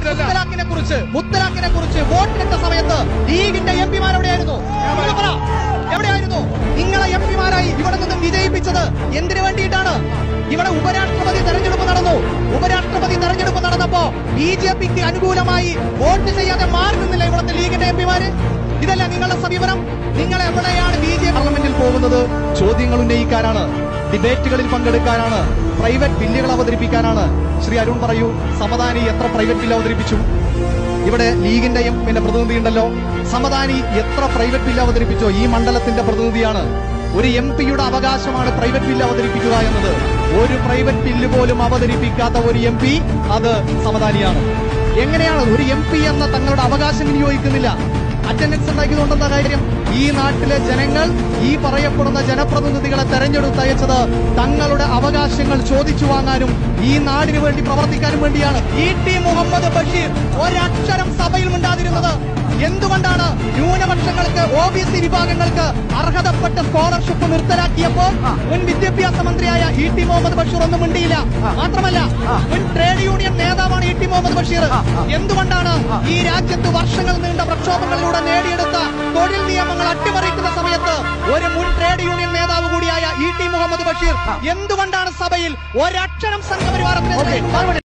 പറ്റില്ല മുത്തലാഖിനെ കുറിച്ച് മുത്തലാഖിനെ കുറിച്ച് വോട്ടിനിട്ട സമയത്ത് ലീഗിന്റെ എം പിമാർ എവിടെയായിരുന്നു നിങ്ങൾ പറ എവിടെയായിരുന്നു നിങ്ങളെ എം പിമാരായി ഇവിടെ നിന്നും വിജയിപ്പിച്ചത് എന്തിനു വേണ്ടിയിട്ടാണ് ഇവിടെ ഉപരാഷ്ട്രപതി തെരഞ്ഞെടുപ്പ് നടന്നു ഉപരാഷ്ട്രപതി തെരഞ്ഞെടുപ്പ് നടന്നപ്പോ ബി ജെ പിക്ക് അനുകൂലമായി വോട്ട് ചെയ്യാതെ മാറി നിന്നില്ല ഇവിടുത്തെ ലീഗിന്റെ എം പിമാര് ഇതല്ല നിങ്ങളുടെ സമീപനം നിങ്ങൾ എവിടെയാണ് ബി ജെ പാർലമെന്റിൽ പോകുന്നത് ചോദ്യങ്ങൾ ഉന്നയിക്കാനാണ് ഡിബേറ്റുകളിൽ പങ്കെടുക്കാനാണ് പ്രൈവറ്റ് ബില്ലുകൾ അവതരിപ്പിക്കാനാണ് ശ്രീ അരുൺ പറയൂ സമദാനി എത്ര പ്രൈവറ്റ് ബില്ല് അവതരിപ്പിച്ചു ഇവിടെ ലീഗിന്റെ എം പിന്നെ പ്രതിനിധി ഉണ്ടല്ലോ സമദാനി എത്ര പ്രൈവറ്റ് ബില്ല് അവതരിപ്പിച്ചോ ഈ മണ്ഡലത്തിന്റെ പ്രതിനിധിയാണ് ഒരു എം പിയുടെ അവകാശമാണ് പ്രൈവറ്റ് ബില്ല് അവതരിപ്പിക്കുക എന്നത് ഒരു പ്രൈവറ്റ് ബില്ല് പോലും അവതരിപ്പിക്കാത്ത ഒരു എം പി അത് സമദാനിയാണ് എങ്ങനെയാണ് ഒരു എം പി എന്ന തങ്ങളുടെ അവകാശം വിനിയോഗിക്കുന്നില്ല അറ്റൻഡൻസ് ഉണ്ടാക്കിയതുകൊണ്ടെന്ന കാര്യം ഈ നാട്ടിലെ ജനങ്ങൾ ഈ പറയപ്പെടുന്ന ജനപ്രതിനിധികളെ തെരഞ്ഞെടുത്തയച്ചത് തങ്ങളുടെ അവകാശങ്ങൾ ചോദിച്ചു വാങ്ങാനും ഈ നാടിനു വേണ്ടി പ്രവർത്തിക്കാനും വേണ്ടിയാണ് ഇ ടി മുഹമ്മദ് ബഷീർ ഒരക്ഷരം സഭയിൽ മിണ്ടാതിരുന്നത് എന്തുകൊണ്ടാണ് ന്യൂനപക്ഷങ്ങൾക്ക് ഒ ബി സി വിഭാഗങ്ങൾക്ക് അർഹതപ്പെട്ട സ്കോളർഷിപ്പ് നിർത്തലാക്കിയപ്പോൾ മുൻ വിദ്യാഭ്യാസ മന്ത്രിയായ ഇ ടി മുഹമ്മദ് ബഷീർ ഒന്നും മിണ്ടിയില്ല മാത്രമല്ല മുൻ ട്രേഡ് യൂണിയൻ നേതാവാണ് ഇ ടി മുഹമ്മദ് ബഷീർ എന്തുകൊണ്ടാണ് ഈ രാജ്യത്ത് വർഷങ്ങൾ നീണ്ട പ്രക്ഷോഭങ്ങളിലൂടെ നേടിയെടുത്ത തൊഴിൽ നിയമങ്ങൾ അട്ടിമറിക്കുന്ന സമയത്ത് ഒരു മുൻ ട്രേഡ് യൂണിയൻ നേതാവ് കൂടിയായ ഇ ടി മുഹമ്മദ് ബഷീർ എന്തുകൊണ്ടാണ് സഭയിൽ ഒരക്ഷരം സംഘപരിവാരത്തിന്